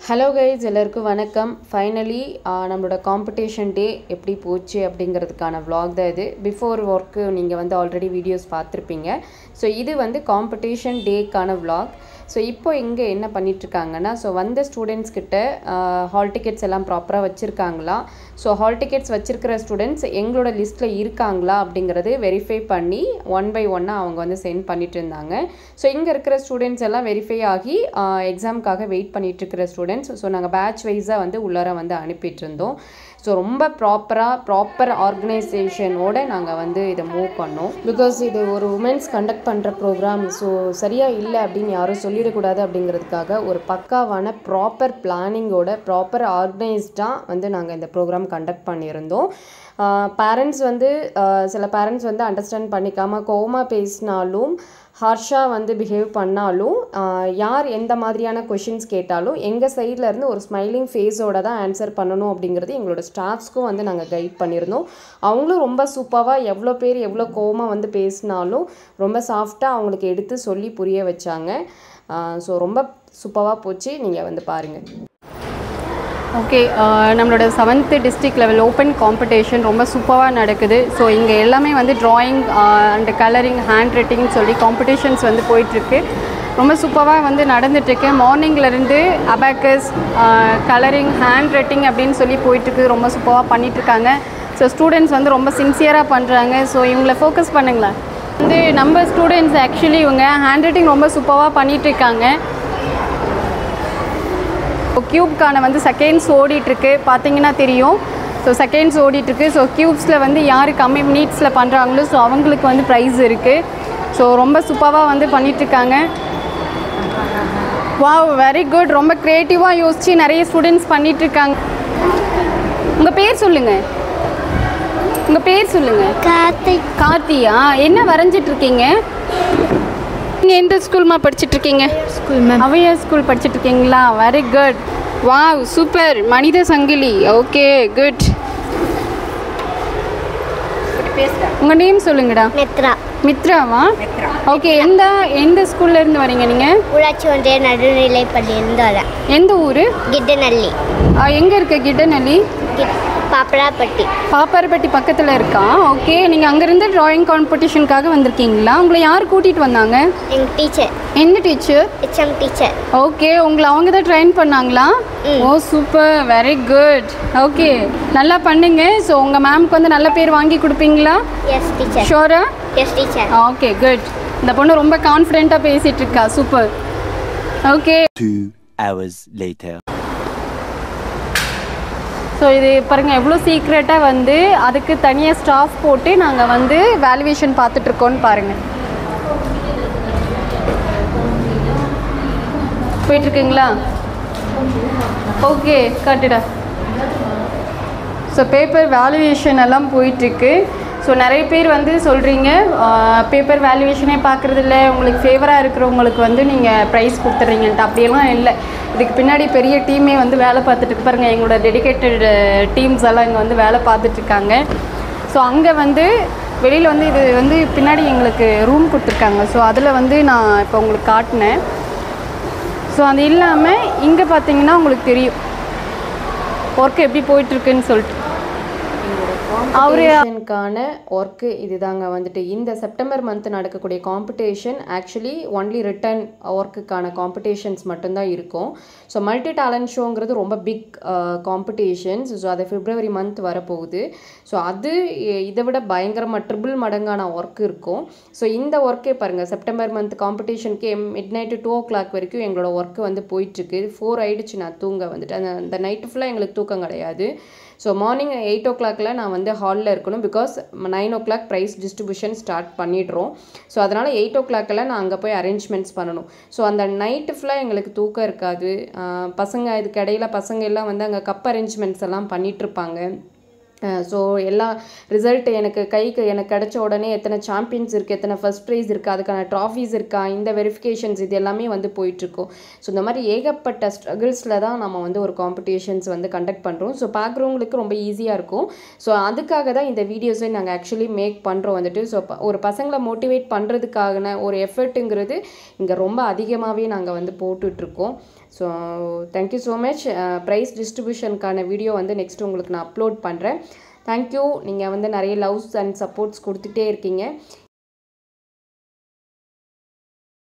Hello guys எல்லாருக்கும் வணக்கம் finally நம்மளோட காம்படிஷன் டே எப்படி போச்சு அப்படிங்கிறதுக்கான vlog தான் இது பிஃபோர் ஒர்க்கு நீங்கள் வந்து ஆல்ரெடி வீடியோஸ் பார்த்துருப்பீங்க ஸோ இது வந்து காம்படிஷன் டேக்கான vlog ஸோ இப்போ இங்கே என்ன பண்ணிகிட்ருக்காங்கன்னா ஸோ வந்த ஸ்டூடெண்ட்ஸ் கிட்ட ஹால் டிக்கெட்ஸ் எல்லாம் ப்ராப்பராக வச்சுருக்காங்களா ஸோ ஹால் டிக்கெட்ஸ் வச்சுருக்கிற ஸ்டூடெண்ட்ஸ் எங்களோட லிஸ்ட்டில் இருக்காங்களா அப்படிங்கிறது வெரிஃபை பண்ணி ஒன் பை ஒன்னாக அவங்க வந்து சென்ட் பண்ணிட்டு இருந்தாங்க ஸோ இங்கே இருக்கிற ஸ்டூடெண்ட்ஸ் எல்லாம் வெரிஃபை ஆகி எக்ஸாமுக்காக வெயிட் பண்ணிட்டு இருக்கிற ஸ்டூடெண்ட்ஸ் ஸோ நாங்கள் பேட்ச் வைஸாக வந்து உள்ளார வந்து அனுப்பிட்டு இருந்தோம் ஸோ ரொம்ப ப்ராப்பராக ப்ராப்பர் ஆர்கனைசேஷனோட நாங்கள் வந்து இதை மூவ் பண்ணோம் பிகாஸ் இது ஒரு உமன்ஸ் கண்டக்ட் பண்ணுற ப்ரோக்ராம் ஸோ சரியாக இல்லை அப்படின்னு யாரும் சொல்லிடக்கூடாது அப்படிங்கிறதுக்காக ஒரு பக்காவான ப்ராப்பர் பிளானிங்கோட ப்ராப்பர் ஆர்கனைஸ்டாக வந்து நாங்கள் இந்த ப்ரோக்ராம் கண்டக்ட் பண்ணியிருந்தோம் பேரண்ட்ஸ் வந்து ஆஹ் சில பேரண்ட்ஸ் வந்து அண்டர்ஸ்டாண்ட் பண்ணிக்காமல் கோவமாக பேசினாலும் ஹார்ஷாக வந்து பிஹேவ் பண்ணாலும் ஆஹ் யார் எந்த மாதிரியான கொஷின்ஸ் கேட்டாலும் எங்கள் சைடில் இருந்து ஒரு ஸ்மைலிங் ஃபேஸோட தான் ஆன்சர் பண்ணணும் அப்படிங்கிறது எங்களோட ஸ்டாஃப்ஸ்க்கும் வந்து நாங்கள் கைட் பண்ணியிருந்தோம் அவங்களும் ரொம்ப சூப்பராக எவ்வளோ பேர் எவ்வளோ கோவமாக வந்து பேசினாலும் ரொம்ப சாஃப்டாக அவங்களுக்கு எடுத்து சொல்லி புரிய வச்சாங்க ஸோ ரொம்ப சூப்பராக போச்சு நீங்கள் வந்து பாருங்கள் ஓகே நம்மளோட seventh district level open competition ரொம்ப சூப்பராக நடக்குது ஸோ இங்கே எல்லாமே வந்து drawing and colouring handwriting சொல்லி காம்படிஷன்ஸ் வந்து போயிட்டுருக்கு ரொம்ப சூப்பராக வந்து நடந்துட்டுருக்கு மார்னிங்லேருந்து அபேக்கஸ் கலரிங் ஹேண்ட் ரைட்டிங் அப்படின்னு சொல்லி போயிட்டுருக்கு ரொம்ப சூப்பராக பண்ணிகிட்ருக்காங்க ஸோ ஸ்டூடெண்ட்ஸ் வந்து ரொம்ப சின்சியராக பண்ணுறாங்க ஸோ இவங்களை ஃபோக்கஸ் பண்ணுங்களேன் வந்து நம்ம ஸ்டூடெண்ட்ஸ் ஆக்சுவலி இவங்க ஹேண்ட் ரைட்டிங் ரொம்ப சூப்பராக பண்ணிகிட்ருக்காங்க க்யூப்க்கான வந்து செகண்ட்ஸ் ஓடிட்டுருக்கு பார்த்தீங்கன்னா தெரியும் ஸோ செகண்ட்ஸ் ஓடிட்டுருக்கு ஸோ க்யூப்ஸில் வந்து யார் கம்மி மினிட்ஸில் பண்ணுறாங்களோ ஸோ அவங்களுக்கு வந்து ப்ரைஸ் இருக்குது ஸோ ரொம்ப சூப்பராக வந்து பண்ணிகிட்ருக்காங்க வாவ் வெரி குட் ரொம்ப க்ரியேட்டிவாக யோசித்து நிறைய ஸ்டூடெண்ட்ஸ் பண்ணிகிட்ருக்காங்க உங்கள் பேர் சொல்லுங்கள் உங்கள் பேர் சொல்லுங்கள் கார்த்திக் கார்த்தியா என்ன வரைஞ்சிட்ருக்கீங்க நீங்கள் எந்த ஸ்கூல்மா படிச்சிட்ருக்கீங்க ஸ்கூல் மேம் அவையார் ஸ்கூல் படிச்சுட்டு இருக்கீங்களா வெரி குட் வாவ் சூப்பர் மனித சங்கிலி ஓகே குட் உங்கள் நேம் சொல்லுங்கடா மெத்ரா மித்ராவா ஓகே எந்த எந்த ஸ்கூல்ல இருந்து வரீங்க நீங்கள் ஊராட்சி ஒன்றிய நடுநிலைப்பள்ளியிலிருந்து வரேன் எந்த ஊர் கிட்டநல்லி எங்கே இருக்க கிட்டநல்லி கிட் பாப்பராப்பட்டி பாப்பாரப்பட்டி பக்கத்தில் இருக்கா ஓகே நீங்கள் அங்கேருந்து ட்ராயிங் காம்படிஷனுக்காக வந்திருக்கீங்களா உங்களை யார் கூட்டிகிட்டு வந்தாங்க எங்கள் டீச்சர் எந்த டீச்சர் ஹெச்எம் டீச்சர் ஓகே உங்களை அவங்க தான் ட்ரெயின் பண்ணாங்களா ம். ஓ சூப்பர் வெரி குட் ஓகே நல்லா பண்ணுங்க ஸோ உங்கள் மேம்க்கு வந்து நல்ல பேர் வாங்கி கொடுப்பீங்களா எஸ் டீச்சர் ஷோரா எஸ் டீச்சர் ஓகே குட் இந்த பொண்ணு ரொம்ப கான்ஃபிடென்ட்டாக பேசிகிட்டு இருக்கா super okay Two hours later. So இது பாருங்க எவ்வளோ சீக்ரெட்டாக வந்து அதுக்கு தனியாக ஸ்டாஃப் போட்டு நாங்கள் வந்து வேல்யூவேஷன் பார்த்துட்ருக்கோன்னு பாருங்கள் போயிட்டுருக்குங்களா ஓகே காட்டுடா ஸோ பேப்பர் வேல்யூவேஷன் எல்லாம் போயிட்டுருக்கு ஸோ நிறைய பேர் வந்து சொல்கிறீங்க பேப்பர் வேல்யூவேஷனே பார்க்குறதில்ல உங்களுக்கு ஃபேவராக இருக்கிறவங்களுக்கு வந்து நீங்கள் ப்ரைஸ் கொடுத்துட்றீங்கன்ட்டு அப்படியெல்லாம் இல்லை இதுக்கு பின்னாடி பெரிய டீமே வந்து வேலை பார்த்துட்டு இருக்கு. பாருங்க எங்களோட டெடிகேட்டட் டீம்ஸ் எல்லாம் இங்கே வந்து வேலை பார்த்துட்ருக்காங்க ஸோ அங்கே வந்து வெளியில் வந்து இது வந்து பின்னாடி எங்களுக்கு ரூம் கொடுத்துருக்காங்க ஸோ அதில் வந்து நான் இப்போ உங்களுக்கு காட்டினேன் ஸோ அது இல்லாமல் இங்கே பார்த்தீங்கன்னா உங்களுக்கு தெரியும் ஒர்க் எப்படி போயிட்டுருக்குன்னு சொல்லிட்டு அவரு காம்படிஷனுக்கான ஒர்க்கு இதுதாங்க வந்துட்டு இந்த செப்டம்பர் மந்த் நடக்கக்கூடிய காம்படிஷன் ஆக்சுவலி ஒன்லி ரிட்டன் ஒர்க்குக்கான காம்படிஷன்ஸ் மட்டும்தான் இருக்கும் ஸோ மல்டி டேலண்ட் ஷோங்கிறது ரொம்ப பிக் காம்படிஷன்ஸ் ஸோ அது பிப்ரவரி மந்த் வரப்போகுது ஸோ அது இ- இதை விட பயங்கரமாக ட்ரிபிள் மடங்கான ஒர்க் இருக்கும் ஸோ இந்த ஒர்க்கே பாருங்கள் செப்டம்பர் மந்த் காம்படிஷனுக்கு midnight two o'clock வரைக்கும் எங்களோட ஒர்க்கு வந்து போயிட்டுருக்கு ஃபோர் ஆயிடுச்சு நான் தூங்க வந்துட்டு அந்த அந்த நைட்டு ஃபுல்லாக எங்களுக்கு தூக்கம் கிடையாது ஸோ மார்னிங் எயிட் ஓ கிளாக்ல நான் வந்து ஹாலில் இருக்கணும் because nine o'clock prize distribution start பண்ணிடுறோம் ஸோ அதனால் எயிட் ஓ கிளாக்கெல்லாம் நான் அங்கே போய் அரேஞ்ச்மெண்ட்ஸ் பண்ணணும் ஸோ அந்த நைட்டு ஃபுல்லாக எங்களுக்கு தூக்கம் இருக்காது ஆஹ் பசங்க இதுக்கு இடையில பசங்க எல்லாம் வந்து அங்கே கப் அரேஞ்ச்மெண்ட்ஸ் எல்லாம் பண்ணிகிட்ருப்பாங்க ஸோ எல்லா ரிசல்ட் எனக்கு கைக்கு எனக்கு கிடைச்ச உடனே எத்தனை சாம்பியன்ஸ் இருக்குது எத்தனை ஃபர்ஸ்ட் ப்ரைஸ் இருக்குது அதுக்கான ட்ராஃபீஸ் இருக்கா இந்த வெரிஃபிகேஷன்ஸ் இது எல்லாமே வந்து போயிட்டுருக்கோம் ஸோ இந்த மாதிரி ஏகப்பட்ட ஸ்ட்ரகிள்ஸில் தான் நம்ம வந்து ஒரு காம்படிஷன்ஸ் வந்து கண்டக்ட் பண்ணுறோம் ஸோ பார்க்குறவங்களுக்கு ரொம்ப ஈஸியாக இருக்கும் ஸோ அதுக்காக தான் இந்த வீடியோஸை நாங்கள் ஆக்சுவலி மேக் பண்ணுறோம் வந்துட்டு ஸோ ஒரு பசங்களை மோட்டிவேட் பண்ணுறதுக்கான ஒரு எஃபர்ட்டுங்கிறது இங்கே ரொம்ப அதிகமாகவே நாங்கள் வந்து போட்டுட்ருக்கோம் so thank you so much prize டிஸ்ட்ரிபியூஷனுக்கான வீடியோ வந்து நெக்ஸ்ட் உங்களுக்கு நான் அப்லோட் பண்ணுறேன் தேங்க்யூ நீங்கள் வந்து நிறைய லவ்ஸ் அண்ட் சப்போர்ட்ஸ் கொடுத்துட்டே இருக்கீங்க